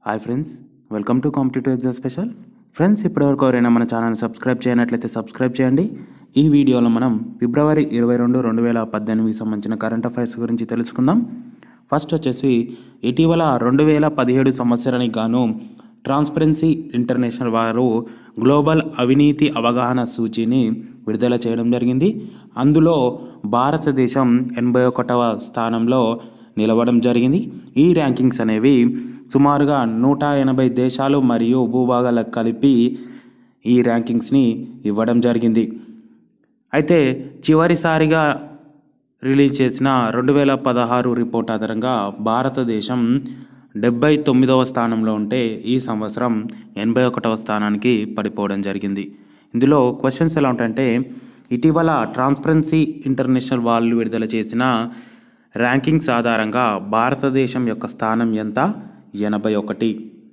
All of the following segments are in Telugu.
hi friends welcome to competitive exam special friends ఇప్పటివరకు ఎవరైనా మన ఛానల్ని సబ్స్క్రైబ్ చేయనట్లయితే సబ్స్క్రైబ్ చేయండి ఈ వీడియోలో మనం ఫిబ్రవరి ఇరవై రెండు రెండు వేల పద్దెనిమిదికి సంబంధించిన కరెంట్ అఫైర్స్ గురించి తెలుసుకుందాం ఫస్ట్ వచ్చేసి ఇటీవల రెండు వేల పదిహేడు సంవత్సరానికి గాను ట్రాన్స్పరెన్సీ ఇంటర్నేషనల్ వారు గ్లోబల్ అవినీతి అవగాహన సూచీని విడుదల చేయడం జరిగింది అందులో భారతదేశం ఎనభై ఒకటవ స్థానంలో నిలవడం జరిగింది ఈ ర్యాంకింగ్స్ అనేవి సుమారుగా నూట ఎనభై దేశాలు మరియు భూభాగాలకు కలిపి ఈ ర్యాంకింగ్స్ని ఇవ్వడం జరిగింది అయితే చివరిసారిగా రిలీజ్ చేసిన రెండు వేల పదహారు రిపోర్ట్ ఆధారంగా భారతదేశం డెబ్బై తొమ్మిదవ స్థానంలో ఉంటే ఈ సంవత్సరం ఎనభై ఒకటవ స్థానానికి పడిపోవడం జరిగింది ఇందులో క్వశ్చన్స్ ఎలా ఉంటాయంటే ఇటీవల ట్రాన్స్పరెన్సీ ఇంటర్నేషనల్ వాళ్ళు విడుదల చేసిన ర్యాంకింగ్స్ ఆధారంగా భారతదేశం యొక్క స్థానం ఎంత ఎనభై ఒకటి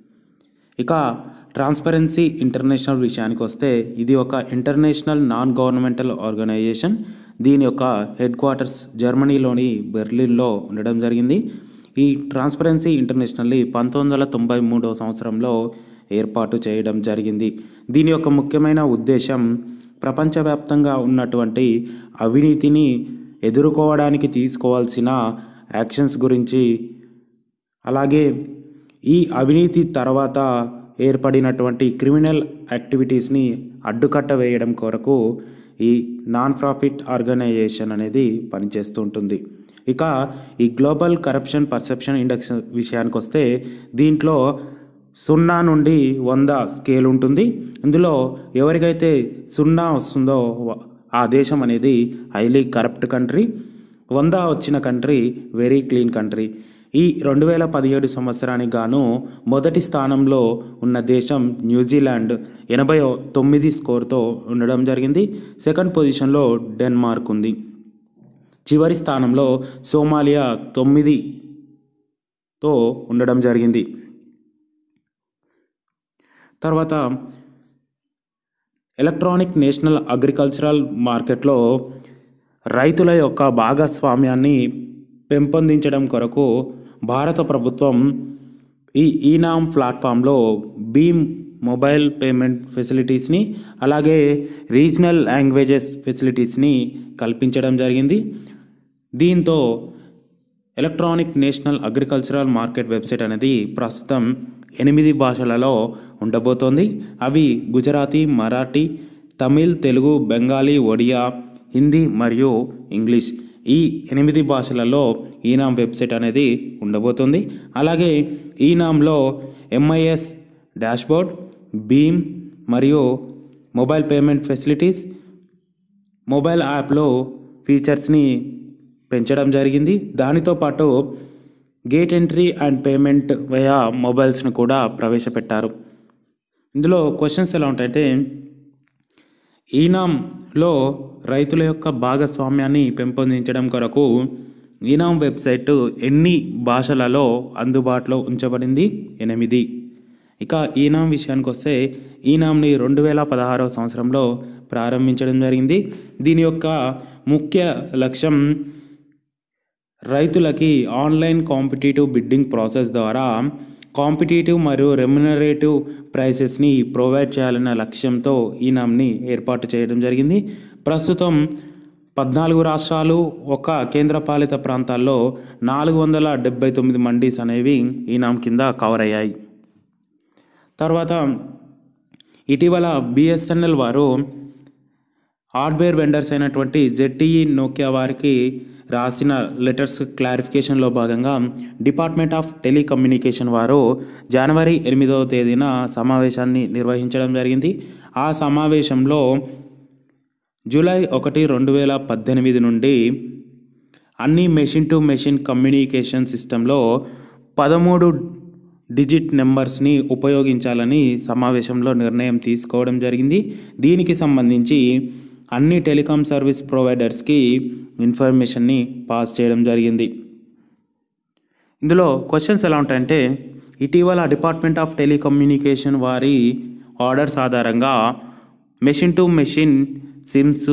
ఇక ట్రాన్స్పరెన్సీ ఇంటర్నేషనల్ విషయానికి వస్తే ఇది ఒక ఇంటర్నేషనల్ నాన్ గవర్నమెంటల్ ఆర్గనైజేషన్ దీని యొక్క హెడ్ క్వార్టర్స్ జర్మనీలోని బెర్లిన్లో ఉండడం జరిగింది ఈ ట్రాన్స్పరెన్సీ ఇంటర్నేషనల్లీ పంతొమ్మిది వందల తొంభై మూడవ సంవత్సరంలో ఏర్పాటు చేయడం జరిగింది దీని యొక్క ముఖ్యమైన ఉద్దేశం ప్రపంచవ్యాప్తంగా ఉన్నటువంటి అవినీతిని ఎదుర్కోవడానికి తీసుకోవాల్సిన యాక్షన్స్ గురించి అలాగే ఈ అవినీతి తర్వాత ఏర్పడినటువంటి క్రిమినల్ యాక్టివిటీస్ని అడ్డుకట్ట వేయడం కొరకు ఈ నాన్ ప్రాఫిట్ ఆర్గనైజేషన్ అనేది పనిచేస్తూ ఉంటుంది ఇక ఈ గ్లోబల్ కరప్షన్ పర్సెప్షన్ ఇండెక్స్ విషయానికి వస్తే దీంట్లో సున్నా నుండి వంద స్కేల్ ఉంటుంది ఇందులో ఎవరికైతే సున్నా వస్తుందో వ- ఆ దేశం అనేది హైలీ కరప్ట్ కంట్రీ వంద వచ్చిన కంట్రీ వెరీ క్లీన్ కంట్రీ ఈ రెండు వేల పదిహేడు సంవత్సరానికి గాను మొదటి స్థానంలో ఉన్న దేశం న్యూజిలాండ్ ఎనభై తొమ్మిది స్కోర్తో ఉండడం జరిగింది సెకండ్ పొజిషన్లో డెన్మార్క్ ఉంది చివరి స్థానంలో సోమాలియా తొమ్మిదితో ఉండడం జరిగింది తర్వాత ఎలక్ట్రానిక్ నేషనల్ అగ్రికల్చరల్ మార్కెట్లో రైతుల యొక్క భాగస్వామ్యాన్ని పెంపొందించడం కొరకు భారత ప్రభుత్వం ఈ ఈనామ్ ప్లాట్ఫామ్లో భీమ్ మొబైల్ పేమెంట్ ఫెసిలిటీస్ని అలాగే రీజనల్ లాంగ్వేజెస్ ఫెసిలిటీస్ని కల్పించడం జరిగింది దీంతో electronic national agricultural market website అనేది ప్రస్తుతం ఎనిమిది భాషలలో ఉండబోతోంది అవి గుజరాతీ మరాఠీ తమిళ్ తెలుగు బెంగాలీ ఒడియా హిందీ మరియు ఇంగ్లీష్ ఈ ఎనిమిది భాషలలో ఈనామ్ వెబ్సైట్ అనేది ఉండబోతుంది అలాగే ఈనామ్లో ఎంఐఎస్ డాష్బోర్డ్ భీమ్ మరియు మొబైల్ పేమెంట్ ఫెసిలిటీస్ మొబైల్ యాప్లో ఫీచర్స్ని పెంచడం జరిగింది దానితో పాటు gate entry and payment via మొబైల్స్ను కూడా ప్రవేశపెట్టారు ఇందులో క్వశ్చన్స్ ఎలా ఉంటాయంటే ఈనాంలో రైతుల యొక్క భాగస్వామ్యాన్ని పెంపొందించడం కొరకు ఈనాం వెబ్సైట్ ఎన్ని భాషలలో అందుబాటులో ఉంచబడింది ఎనిమిది ఇక ఈనాం విషయానికి వస్తే ఈనాంని రెండు వేల పదహారవ సంవత్సరంలో ప్రారంభించడం జరిగింది దీని యొక్క ముఖ్య లక్ష్యం రైతులకి ఆన్లైన్ కాంపిటేటివ్ బిడ్డింగ్ ప్రాసెస్ ద్వారా కాంపిటేటివ్ మరియు రెమ్యునరేటివ్ ప్రైసెస్ని ప్రొవైడ్ చేయాలన్న లక్ష్యంతో ఈ నామ్ని ఏర్పాటు చేయడం జరిగింది ప్రస్తుతం పద్నాలుగు రాష్ట్రాలు ఒక కేంద్రపాలిత ప్రాంతాల్లో నాలుగు వందల డెబ్బై తొమ్మిది మండీస్ అనేవి ఈ నామ్ కింద కవర్ అయ్యాయి తర్వాత ఇటీవల బిఎస్ఎన్ఎల్ వారు హార్డ్వేర్ వెండర్స్ అయినటువంటి జెడ్టీఈ నోకియా వారికి రాసిన లెటర్స్ క్లారిఫికేషన్లో భాగంగా డిపార్ట్మెంట్ ఆఫ్ టెలికమ్యూనికేషన్ వారు జనవరి ఎనిమిదవ తేదీన సమావేశాన్ని నిర్వహించడం జరిగింది ఆ సమావేశంలో జూలై ఒకటి రెండు వేల పద్దెనిమిది నుండి అన్ని మెషిన్ టు మెషిన్ కమ్యూనికేషన్ సిస్టంలో పదమూడు డిజిట్ నెంబర్స్ని ఉపయోగించాలని సమావేశంలో నిర్ణయం తీసుకోవడం జరిగింది దీనికి సంబంధించి అన్ని టెలికాం సర్వీస్ ప్రొవైడర్స్కి ఇన్ఫర్మేషన్ని పాస్ చేయడం జరిగింది ఇందులో క్వశ్చన్స్ ఎలా ఉంటాయంటే ఇటీవల డిపార్ట్మెంట్ ఆఫ్ టెలికమ్యూనికేషన్ వారి ఆర్డర్స్ ఆధారంగా machine to machine SIMs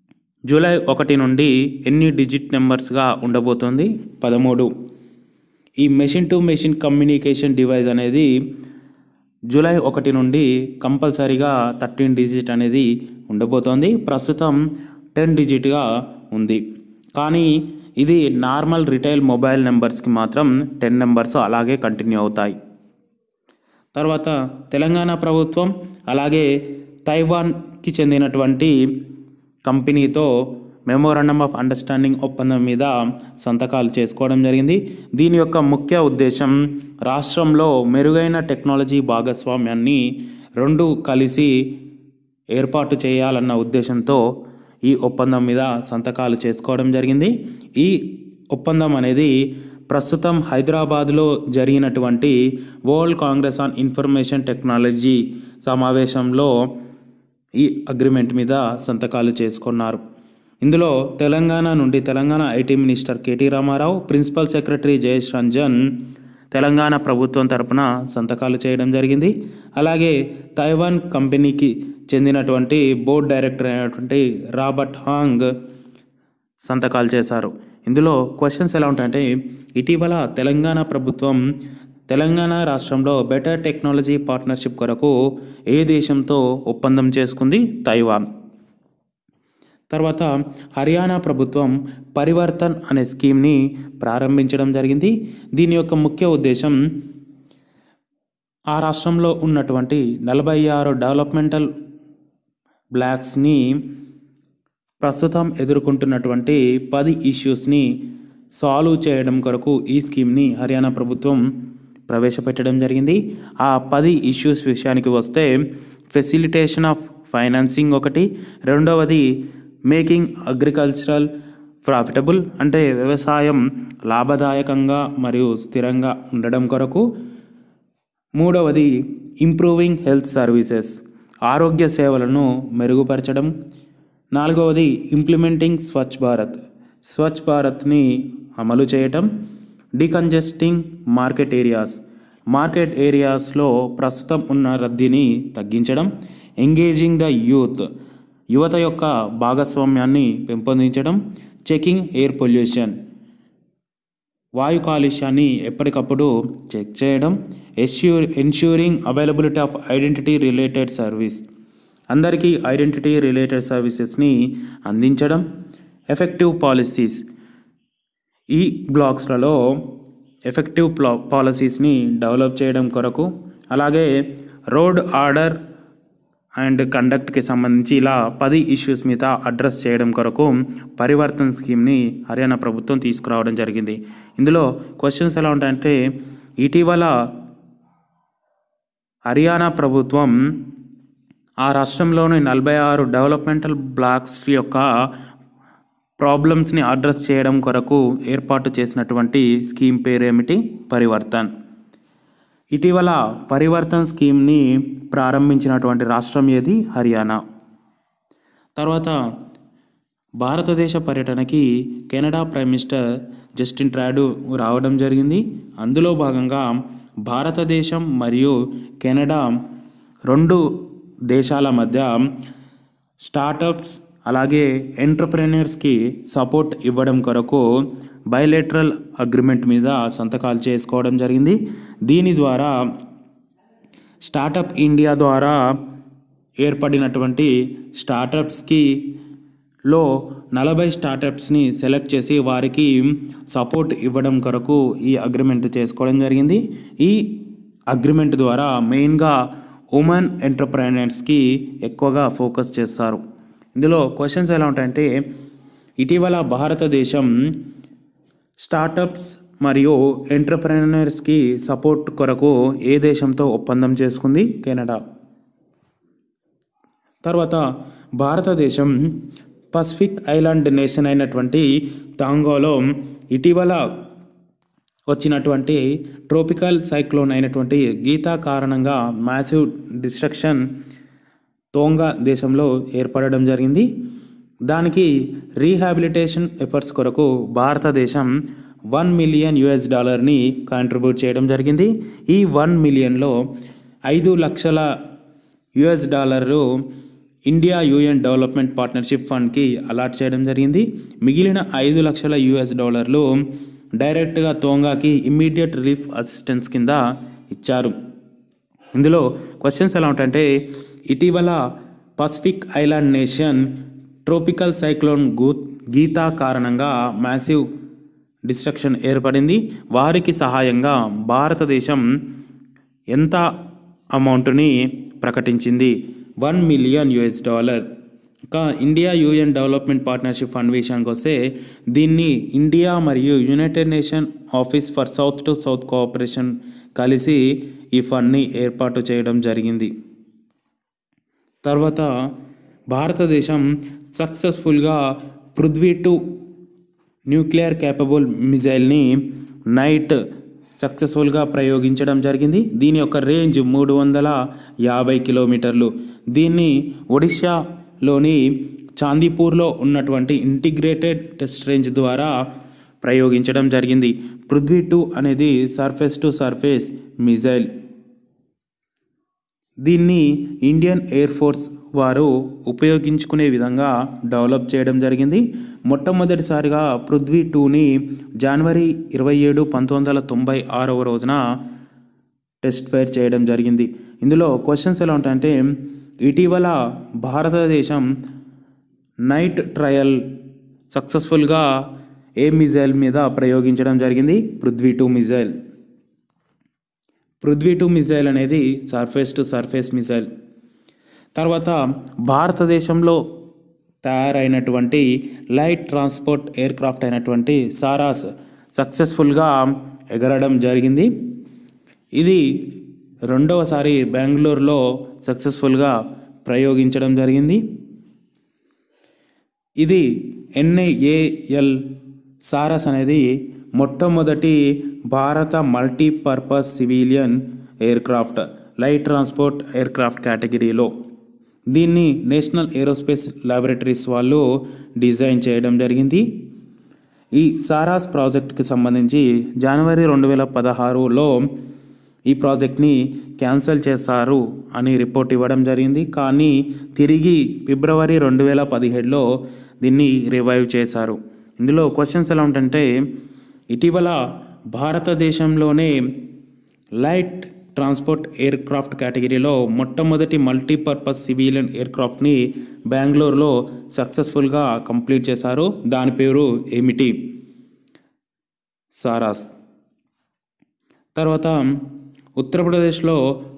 July ఒకటి నుండి ఎన్ని డిజిట్ నెంబర్స్గా ఉండబోతోంది పదమూడు ఈ machine to machine communication device అనేది జూలై ఒకటి నుండి కంపల్సరీగా థర్టీన్ డిజిట్ అనేది ఉండబోతోంది ప్రస్తుతం టెన్ డిజిట్గా ఉంది కానీ ఇది నార్మల్ రిటైల్ మొబైల్ నెంబర్స్కి మాత్రం టెన్ నెంబర్స్ అలాగే కంటిన్యూ అవుతాయి తర్వాత తెలంగాణ ప్రభుత్వం అలాగే తైవాన్కి చెందినటువంటి కంపెనీతో మెమోరాండమ్ ఆఫ్ అండర్స్టాండింగ్ ఒప్పందం మీద సంతకాలు చేసుకోవడం జరిగింది దీని యొక్క ముఖ్య ఉద్దేశం రాష్ట్రంలో మెరుగైన టెక్నాలజీ భాగస్వామ్యాన్ని రెండు కలిసి ఏర్పాటు చేయాలన్న ఉద్దేశంతో ఈ ఒప్పందం మీద సంతకాలు చేసుకోవడం జరిగింది ఈ ఒప్పందం అనేది ప్రస్తుతం హైదరాబాద్లో జరిగినటువంటి world congress on information technology సమావేశంలో ఈ అగ్రిమెంట్ మీద సంతకాలు చేసుకున్నారు ఇందులో తెలంగాణ నుండి Telangana IT minister KT Rama Rao principal secretary Jayesh Ranjan Telangana ప్రభుత్వం తరపున సంతకాలు చేయడం జరిగింది అలాగే తైవాన్ కంపెనీకి చెందినటువంటి బోర్డ్ డైరెక్టర్ అయినటువంటి రాబర్ట్ హాంగ్ సంతకాలు చేశారు ఇందులో క్వశ్చన్స్ ఎలా ఉంటాయంటే ఇటీవల తెలంగాణ ప్రభుత్వం తెలంగాణ రాష్ట్రంలో బెటర్ టెక్నాలజీ పార్ట్నర్షిప్ కొరకు ఏ దేశంతో ఒప్పందం చేసుకుంది తైవాన్ తర్వాత హర్యానా ప్రభుత్వం పరివర్తన్ అనే స్కీమ్ని ప్రారంభించడం జరిగింది దీని యొక్క ముఖ్య ఉద్దేశం ఆ రాష్ట్రంలో ఉన్నటువంటి నలభై ఆరు డెవలప్మెంటల్ బ్లాక్స్ని ప్రస్తుతం ఎదుర్కొంటున్నటువంటి పది ఇష్యూస్ని సాల్వ్ చేయడం కొరకు ఈ స్కీమ్ని హర్యానా ప్రభుత్వం ప్రవేశపెట్టడం జరిగింది ఆ పది ఇష్యూస్ విషయానికి వస్తే ఫెసిలిటేషన్ ఆఫ్ ఫైనాన్సింగ్ ఒకటి రెండవది మేకింగ్ అగ్రికల్చరల్ ప్రాఫిటబుల్ అంటే వ్యవసాయం లాభదాయకంగా మరియు స్థిరంగా ఉండడం కొరకు మూడవది ఇంప్రూవింగ్ హెల్త్ సర్వీసెస్ ఆరోగ్య సేవలను మెరుగుపరచడం నాలుగవది ఇంప్లిమెంటింగ్ స్వచ్ఛ భారత్ స్వచ్ఛ భారత్ని అమలు చేయటం డికంజెస్టింగ్ మార్కెట్ ఏరియాస్ మార్కెట్ ఏరియాస్లో ప్రస్తుతం ఉన్న రద్దీని తగ్గించడం ఎంగేజింగ్ ద యూత్ యువత యొక్క భాగస్వామ్యాన్ని పెంపొందించడం చెకింగ్ ఎయిర్ పొల్యూషన్ వాయు కాలుష్యాన్ని ఎప్పటికప్పుడు చెక్ చేయడం assure ensuring availability of identity related service అందరికీ ఐడెంటిటీ రిలేటెడ్ సర్వీసెస్ని అందించడం ఎఫెక్టివ్ పాలసీస్ ఈ బ్లాక్స్లలో ఎఫెక్టివ్ ప్లా పాలసీస్ని డెవలప్ చేయడం కొరకు అలాగే రోడ్ ఆర్డర్ అండ్ కండక్ట్కి సంబంధించి ఇలా పది ఇష్యూస్ మీద అడ్రస్ చేయడం కొరకు పరివర్తన్ స్కీమ్ని హర్యానా ప్రభుత్వం తీసుకురావడం జరిగింది ఇందులో క్వశ్చన్స్ ఎలా ఉంటాయంటే ఇటీవల హర్యానా ప్రభుత్వం ఆ రాష్ట్రంలోని నలభై ఆరు డెవలప్మెంటల్ బ్లాక్స్ యొక్క ప్రాబ్లమ్స్ని అడ్రస్ చేయడం కొరకు ఏర్పాటు చేసినటువంటి స్కీమ్ పేరేమిటి పరివర్తన్ ఇటీవల పరివర్తన్ స్కీమ్ని ప్రారంభించినటువంటి రాష్ట్రం ఏది హర్యానా తర్వాత భారతదేశ పర్యటనకి Canada prime minister Justin Trudeau రావడం జరిగింది అందులో భాగంగా భారతదేశం మరియు కెనడా రెండు దేశాల మధ్య స్టార్టప్స్ అలాగే ఎంటర్ప్రెన్యూర్స్కి సపోర్ట్ ఇవ్వడం కొరకు బయలేటరల్ అగ్రిమెంట్ మీద సంతకాలు చేసుకోవడం జరిగింది దీని ద్వారా స్టార్టప్ ఇండియా ద్వారా ఏర్పడినటువంటి స్టార్టప్స్కి లో నలభై స్టార్టప్స్ని సెలెక్ట్ చేసి వారికి సపోర్ట్ ఇవ్వడం కొరకు ఈ అగ్రిమెంట్ చేసుకోవడం జరిగింది ఈ అగ్రిమెంట్ ద్వారా మెయిన్గా ఉమెన్ ఎంటర్ప్రైనర్స్కి ఎక్కువగా ఫోకస్ చేస్తారు ఇందులో క్వశ్చన్స్ ఎలా ఉంటాయంటే ఇటీవల భారతదేశం స్టార్టప్స్ మరియు ఎంటర్ప్రైనర్స్కి సపోర్ట్ కొరకు ఏ దేశంతో ఒప్పందం చేసుకుంది కెనడా తర్వాత భారతదేశం పసిఫిక్ ఐలాండ్ నేషన్ అయినటువంటి తాంగోలో ఇటీవల వచ్చినటువంటి ట్రోపికల్ సైక్లోన్ అయినటువంటి గీతా కారణంగా మ్యాసివ్ డిస్ట్రక్షన్ తోంగా దేశంలో ఏర్పడడం జరిగింది దానికి రీహాబిలిటేషన్ ఎఫర్ట్స్ కొరకు భారతదేశం వన్ మిలియన్ యుఎస్ డాలర్ని కాంట్రిబ్యూట్ చేయడం జరిగింది ఈ వన్ మిలియన్లో ఐదు లక్షల యుఎస్ డాలర్లు ఇండియా యూఎన్ డెవలప్మెంట్ పార్ట్నర్షిప్ ఫండ్కి అలాట్ చేయడం జరిగింది మిగిలిన ఐదు లక్షల యుఎస్ డాలర్లు డైరెక్ట్గా తోంగాకి ఇమ్మీడియట్ రిలీఫ్ అసిస్టెన్స్ కింద ఇచ్చారు ఇందులో క్వశ్చన్స్ ఎలా ఉంటాయంటే ఇటీవల Pacific island nation tropical cyclone గూ గీతా కారణంగా మ్యాసివ్ డిస్ట్రక్షన్ ఏర్పడింది వారికి సహాయంగా భారతదేశం ఎంత అమౌంట్ని ప్రకటించింది వన్ మిలియన్ యుఎస్ డాలర్ ఇంకా India UN development partnership fund విషయానికి వస్తే దీన్ని ఇండియా మరియు united nation office for south to south cooperation కలిసి ఈ ఫండ్ని ఏర్పాటు చేయడం జరిగింది తర్వాత భారతదేశం సక్సెస్ఫుల్గా పృథ్వీ టు న్యూక్లియర్ క్యాపబుల్ మిజైల్ని నైట్ సక్సెస్ఫుల్గా ప్రయోగించడం జరిగింది దీని యొక్క రేంజ్ మూడు వందల యాభై కిలోమీటర్లు దీన్ని ఒడిశాలోని చాందీపూర్లో ఉన్నటువంటి ఇంటిగ్రేటెడ్ టెస్ట్ రేంజ్ ద్వారా ప్రయోగించడం జరిగింది పృథ్వీ టూ అనేది సర్ఫేస్ టు సర్ఫేస్ మిజైల్ దీన్ని ఇండియన్ ఎయిర్ ఫోర్స్ వారు ఉపయోగించుకునే విధంగా డెవలప్ చేయడం జరిగింది మొట్టమొదటిసారిగా పృథ్వీ టూని జనవరి ఇరవై ఏడు పంతొమ్మిది వందల తొంభై ఆరవ రోజున టెస్ట్ ఫైర్ చేయడం జరిగింది ఇందులో క్వశ్చన్స్ ఎలా ఉంటాయంటే ఇటీవల భారతదేశం నైట్ ట్రయల్ సక్సెస్ఫుల్గా ఏ మిజైల్ మీద ప్రయోగించడం జరిగింది Prithvi two missile Prithvi two missile అనేది సర్ఫేస్ టు సర్ఫేస్ మిజైల్ తర్వాత భారతదేశంలో తయారైనటువంటి లైట్ ట్రాన్స్పోర్ట్ ఎయిర్ క్రాఫ్ట్ అయినటువంటి సారాస్ సక్సెస్ఫుల్గా ఎగరడం జరిగింది ఇది రెండవసారి బెంగళూరులో సక్సెస్ఫుల్గా ప్రయోగించడం జరిగింది ఇది ఎన్ఏఏఎల్ సారస్ అనేది మొట్టమొదటి భారత multipurpose civilian aircraft light transport aircraft కేటగిరీలో దీన్ని నేషనల్ ఏరోస్పేస్ ల్యాబొరేటరీస్ వాళ్ళు డిజైన్ చేయడం జరిగింది ఈ సారాస్ ప్రాజెక్ట్కి సంబంధించి జనవరి రెండు వేల పదహారులో ఈ ప్రాజెక్ట్ని క్యాన్సిల్ చేస్తారు అని రిపోర్ట్ ఇవ్వడం జరిగింది కానీ తిరిగి ఫిబ్రవరి రెండు వేల పదిహేడులో దీన్ని రివైవ్ చేశారు ఇందులో క్వశ్చన్స్ ఎలా ఉంటుంటే ఇటీవల భారతదేశంలోనే లైట్ ట్రాన్స్పోర్ట్ ఎయిర్ క్రాఫ్ట్ కేటగిరీలో మొట్టమొదటి మల్టీపర్పస్ సివిలియన్ ఎయిర్ క్రాఫ్ట్ని బెంగళూరులో సక్సెస్ఫుల్గా కంప్లీట్ చేశారు దాని పేరు ఏమిటి సారాస్ తర్వాత ఉత్తరప్రదేశ్లో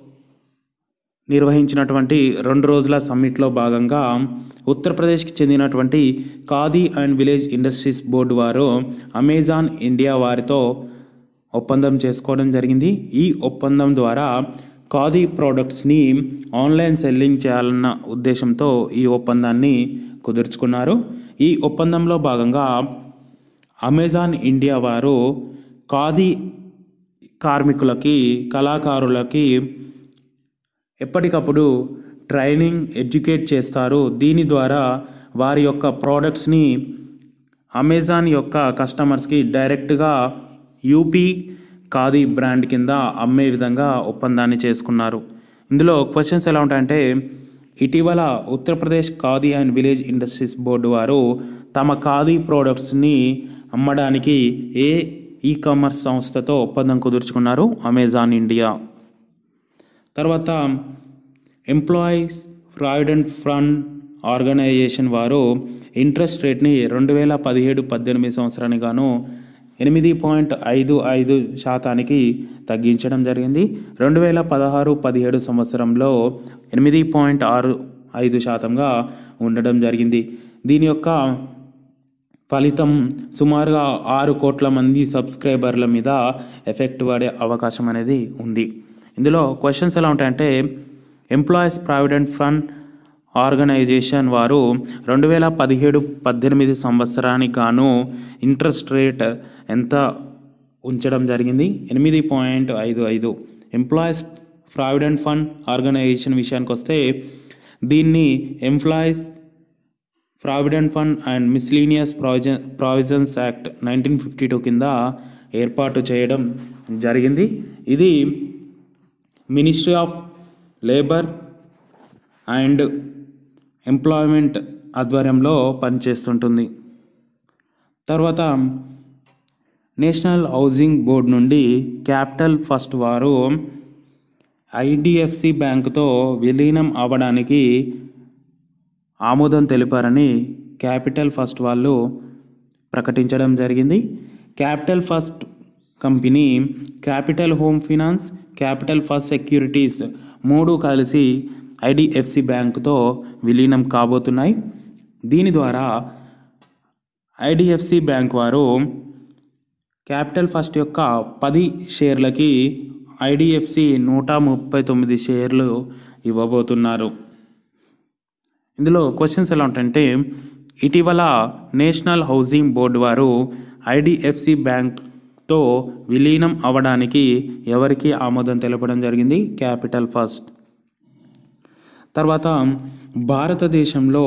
నిర్వహించినటువంటి రెండు రోజుల సమ్మిట్లో భాగంగా ఉత్తరప్రదేశ్కి చెందినటువంటి khadi and village industries board వారు అమెజాన్ ఇండియా వారితో ఒప్పందం చేసుకోవడం జరిగింది ఈ ఒప్పందం ద్వారా ఖాదీ ప్రోడక్ట్స్ని ఆన్లైన్ సెల్లింగ్ చేయాలన్న ఉద్దేశంతో ఈ ఒప్పందాన్ని కుదుర్చుకున్నారు ఈ ఒప్పందంలో భాగంగా అమెజాన్ ఇండియా వారు ఖాదీ కార్మికులకి కళాకారులకి ఎప్పటికప్పుడు ట్రైనింగ్ ఎడ్యుకేట్ చేస్తారు దీని ద్వారా వారి యొక్క ప్రోడక్ట్స్ని అమెజాన్ యొక్క కస్టమర్స్కి డైరెక్ట్గా యూపీ ఖాదీ బ్రాండ్ కింద అమ్మే విధంగా ఒప్పందాన్ని చేసుకున్నారు ఇందులో క్వశ్చన్స్ ఎలా ఉంటాయంటే ఇటీవల Uttar Pradesh khadi and village industries board వారు తమ ఖాదీ ప్రోడక్ట్స్ని అమ్మడానికి ఏ ఈ కామర్స్ సంస్థతో ఒప్పందం కుదుర్చుకున్నారు అమెజాన్ ఇండియా తర్వాత ఎంప్లాయీస్ ప్రావిడెంట్ ఫండ్ ఆర్గనైజేషన్ వారు ఇంట్రెస్ట్ రేట్ని రెండు వేల పదిహేడు పద్దెనిమిది సంవత్సరానికి గాను ఎనిమిది పాయింట్ ఐదు ఐదు శాతానికి తగ్గించడం జరిగింది రెండు వేల పదహారు పదిహేడు సంవత్సరంలో ఎనిమిది పాయింట్ ఆరు ఐదు శాతంగా ఉండడం జరిగింది దీని యొక్క ఫలితం సుమారుగా ఆరు కోట్ల మంది సబ్స్క్రైబర్ల మీద ఎఫెక్ట్ పడే అవకాశం అనేది ఉంది ఇందులో క్వశ్చన్స్ ఎలా ఉంటాయంటే ఎంప్లాయీస్ ప్రావిడెంట్ ఫండ్ ఆర్గనైజేషన్ వారు రెండు వేల పదిహేడు పద్దెనిమిది సంవత్సరానికి గాను ఇంట్రెస్ట్ రేట్ ఎంత ఉంచడం జరిగింది ఎనిమిది పాయింట్ ఐదు ఐదు ఎంప్లాయీస్ ప్రావిడెంట్ ఫండ్ ఆర్గనైజేషన్ విషయానికి వస్తే దీన్ని employees provident fund and miscellaneous provision provisions act nineteen fifty two కింద ఏర్పాటు చేయడం జరిగింది ఇది ministry of labour and employment ఆధ్వర్యంలో పనిచేస్తుంటుంది తర్వాత నేషనల్ హౌసింగ్ బోర్డ్ నుండి క్యాపిటల్ ఫస్ట్ వారు ఐడిఎఫ్సి బ్యాంకుతో విలీనం అవ్వడానికి ఆమోదం తెలిపారని క్యాపిటల్ ఫస్ట్ వాళ్ళు ప్రకటించడం జరిగింది capital first company capital home finance capital first securities మూడు కలిసి ఐడిఎఫ్సి బ్యాంకుతో విలీనం కాబోతున్నాయి దీని ద్వారా ఐడిఎఫ్సి బ్యాంక్ వారు క్యాపిటల్ ఫస్ట్ యొక్క పది షేర్లకి ఐడిఎఫ్సి నూట ముప్పై తొమ్మిది షేర్లు ఇవ్వబోతున్నారు ఇందులో క్వశ్చన్స్ ఎలా ఉంటాయంటే ఇటీవల నేషనల్ హౌసింగ్ బోర్డు వారు ఐడిఎఫ్సి బ్యాంక్తో విలీనం అవ్వడానికి ఎవరికి ఆమోదం తెలపడం జరిగింది క్యాపిటల్ ఫస్ట్ తర్వాత భారతదేశంలో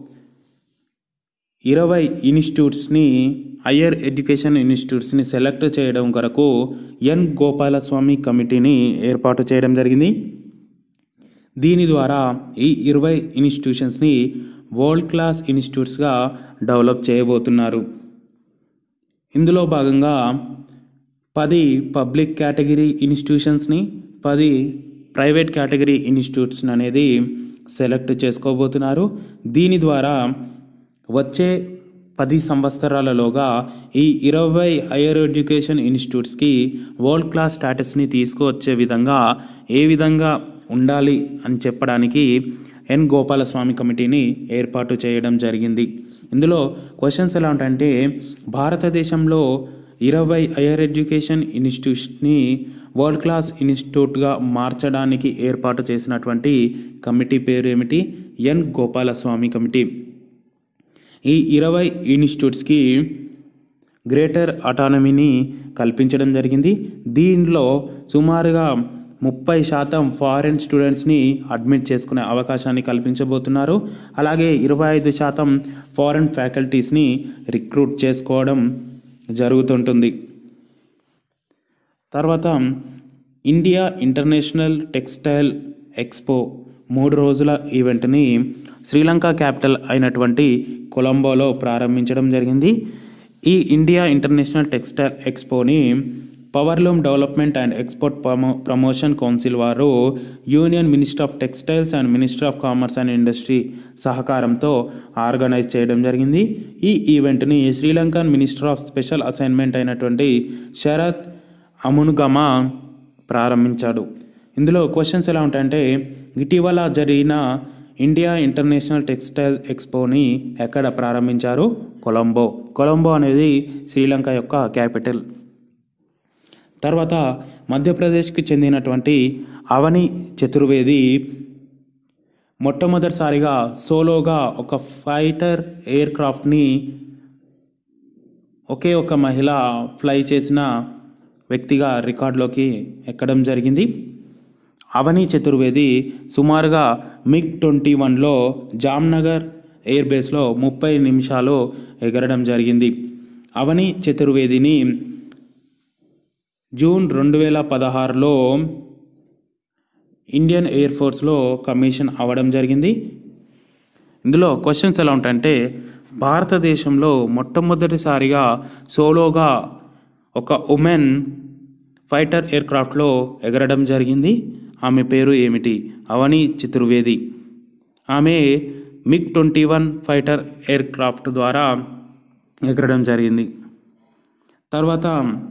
ఇరవై ఇన్స్టిట్యూట్స్ని హయ్యర్ ఎడ్యుకేషన్ ఇన్స్టిట్యూట్స్ని సెలెక్ట్ చేయడం కొరకు ఎన్ గోపాలస్వామి కమిటీని ఏర్పాటు చేయడం జరిగింది దీని ద్వారా ఈ ఇరవై ఇన్స్టిట్యూషన్స్ని వరల్డ్ క్లాస్ ఇన్స్టిట్యూట్స్గా డెవలప్ చేయబోతున్నారు ఇందులో భాగంగా పది పబ్లిక్ కేటగిరీ ఇన్స్టిట్యూషన్స్ని పది ప్రైవేట్ కేటగిరీ ఇన్స్టిట్యూట్స్ అనేది సెలెక్ట్ చేసుకోబోతున్నారు దీని ద్వారా వచ్చే పది సంవత్సరాలలోగా ఈ ఇరవై హైయర్ ఎడ్యుకేషన్ ఇన్స్టిట్యూట్స్కి వరల్డ్ క్లాస్ స్టాటస్ని తీసుకువచ్చే విధంగా ఏ విధంగా ఉండాలి అని చెప్పడానికి ఎన్ గోపాలస్వామి కమిటీని ఏర్పాటు చేయడం జరిగింది ఇందులో క్వశ్చన్స్ ఎలా ఉంటాయంటే భారతదేశంలో ఇరవై హైయర్ ఎడ్యుకేషన్ ఇన్స్టిట్యూట్స్ని వరల్డ్ క్లాస్ ఇన్స్టిట్యూట్గా మార్చడానికి ఏర్పాటు చేసినటువంటి కమిటీ పేరు ఏమిటి ఎన్ గోపాలస్వామి కమిటీ ఈ ఇరవై ఇన్స్టిట్యూట్స్కి గ్రేటర్ అటానమీని కల్పించడం జరిగింది దీనిలో సుమారుగా ముప్పై శాతం ఫారెన్ స్టూడెంట్స్ని అడ్మిట్ చేసుకునే అవకాశాన్ని కల్పించబోతున్నారు అలాగే ఇరవై ఐదు శాతం ఫారెన్ ఫ్యాకల్టీస్ని రిక్రూట్ చేసుకోవడం జరుగుతుంటుంది తర్వాత ఇండియా ఇంటర్నేషనల్ టెక్స్టైల్ ఎక్స్పో మూడు రోజుల ఈవెంట్ని శ్రీలంక క్యాపిటల్ అయినటువంటి కొలంబోలో ప్రారంభించడం జరిగింది ఈ ఇండియా ఇంటర్నేషనల్ టెక్స్టైల్ ఎక్స్పోని powerloom development and export promo promotion council వారు union minister of textiles and minister of commerce and industry సహకారంతో ఆర్గనైజ్ చేయడం జరిగింది ఈ ఈవెంట్ని Sri Lankan minister of special assignment అయినటువంటి శరత్ అమునుగమ ప్రారంభించాడు ఇందులో క్వశ్చన్స్ ఎలా ఉంటాయంటే ఇటీవల జరిగిన ఇండియా ఇంటర్నేషనల్ టెక్స్టైల్ ఎక్స్పోని ఎక్కడ ప్రారంభించారు కొలంబో కొలంబో అనేది శ్రీలంక యొక్క క్యాపిటల్ తర్వాత మధ్యప్రదేశ్కి చెందినటువంటి అవని చతుర్వేది మొట్టమొదటిసారిగా సోలోగా ఒక ఫైటర్ ఎయిర్ క్రాఫ్ట్ని ఒకే ఒక మహిళ ఫ్లై చేసిన వ్యక్తిగా రికార్డులోకి ఎక్కడం జరిగింది అవని చతుర్వేది సుమారుగా మిగ్ ట్వంటీ వన్లో జామ్నగర్ ఎయిర్ బేస్లో ముప్పై నిమిషాలు ఎగరడం జరిగింది అవని చతుర్వేదిని జూన్ రెండు వేల పదహారులో ఇండియన్ ఎయిర్ ఫోర్స్లో కమిషన్ అవ్వడం జరిగింది ఇందులో క్వశ్చన్స్ ఎలా ఉంటాయంటే భారతదేశంలో మొట్టమొదటిసారిగా సోలోగా ఒక ఉమెన్ ఫైటర్ ఎయిర్క్రాఫ్ట్లో ఎగరడం జరిగింది ఆమె పేరు ఏమిటి అవని చతుర్వేది ఆమె MiG twenty one fighter aircraft ద్వారా ఎగరడం జరిగింది తర్వాత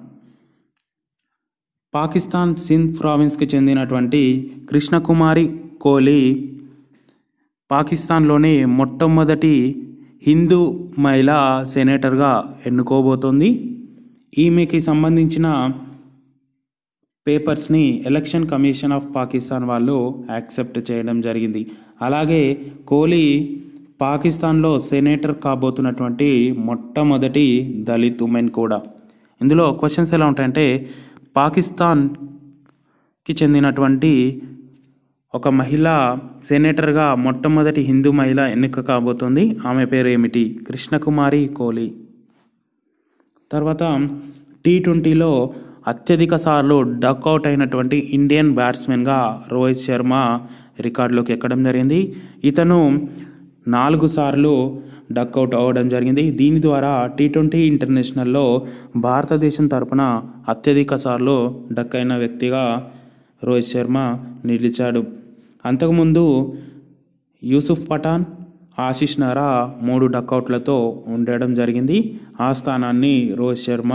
పాకిస్తాన్ సింధ్ ప్రావిన్స్కి చెందినటువంటి కృష్ణకుమారి కోహ్లీ పాకిస్తాన్లోని మొట్టమొదటి హిందూ మహిళ సెనేటర్గా ఎన్నుకోబోతోంది ఈమెకి సంబంధించిన పేపర్స్ని ఎలక్షన్ కమిషన్ ఆఫ్ పాకిస్తాన్ వాళ్ళు యాక్సెప్ట్ చేయడం జరిగింది అలాగే కోహ్లీ పాకిస్తాన్లో సెనేటర్ కాబోతున్నటువంటి మొట్టమొదటి దళిత్ ఉమెన్ కూడా ఇందులో క్వశ్చన్స్ ఎలా ఉంటాయంటే పాకిస్తాన్కి చెందినటువంటి ఒక మహిళ సెనేటర్గా మొట్టమొదటి హిందూ మహిళ ఎన్నిక కాబోతుంది ఆమె పేరు ఏమిటి కృష్ణకుమారి కోహ్లీ తర్వాత టీ ట్వంటీలో అత్యధిక సార్లు డక్అవుట్ అయినటువంటి ఇండియన్ బ్యాట్స్మెన్గా రోహిత్ శర్మ రికార్డులోకి ఎక్కడం జరిగింది ఇతను నాలుగు సార్లు డక్అవుట్ అవ్వడం జరిగింది దీని ద్వారా టీ ట్వంటీ ఇంటర్నేషనల్లో భారతదేశం తరపున అత్యధిక సార్లు డక్ అయిన వ్యక్తిగా రోహిత్ శర్మ నిలిచాడు అంతకుముందు యూసుఫ్ పఠాన్ ఆశిష్ నరా మూడు డక్అవుట్లతో ఉండడం జరిగింది ఆ స్థానాన్ని రోహిత్ శర్మ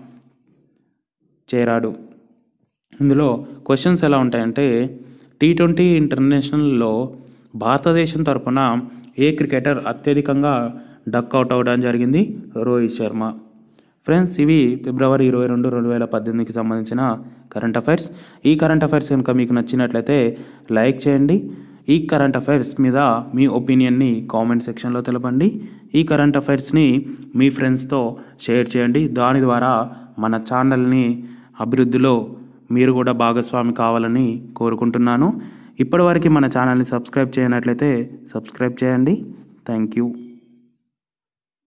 చేరాడు ఇందులో క్వశ్చన్స్ ఎలా ఉంటాయంటే టీ ట్వంటీ ఇంటర్నేషనల్లో భారతదేశం తరపున ఏ క్రికెటర్ అత్యధికంగా డక్అవుట్ అవ్వడం జరిగింది రోహిత్ శర్మ ఫ్రెండ్స్ ఇవి ఫిబ్రవరి ఇరవై రెండు రెండు వేల పద్దెనిమిదికి సంబంధించిన కరెంట్ అఫైర్స్ ఈ కరెంట్ అఫైర్స్ కనుక మీకు నచ్చినట్లయితే లైక్ చేయండి ఈ కరెంట్ అఫైర్స్ మీద మీ ఒపీనియన్ని కామెంట్ సెక్షన్లో తెలపండి ఈ కరెంట్ అఫైర్స్ని మీ ఫ్రెండ్స్తో షేర్ చేయండి దాని ద్వారా మన ఛానల్ని అభివృద్ధిలో మీరు కూడా భాగస్వామి కావాలని కోరుకుంటున్నాను ఇప్పటివరకు మన ఛానల్ని సబ్స్క్రైబ్ చేయనట్లయితే సబ్స్క్రైబ్ చేయండి థ్యాంక్ యూ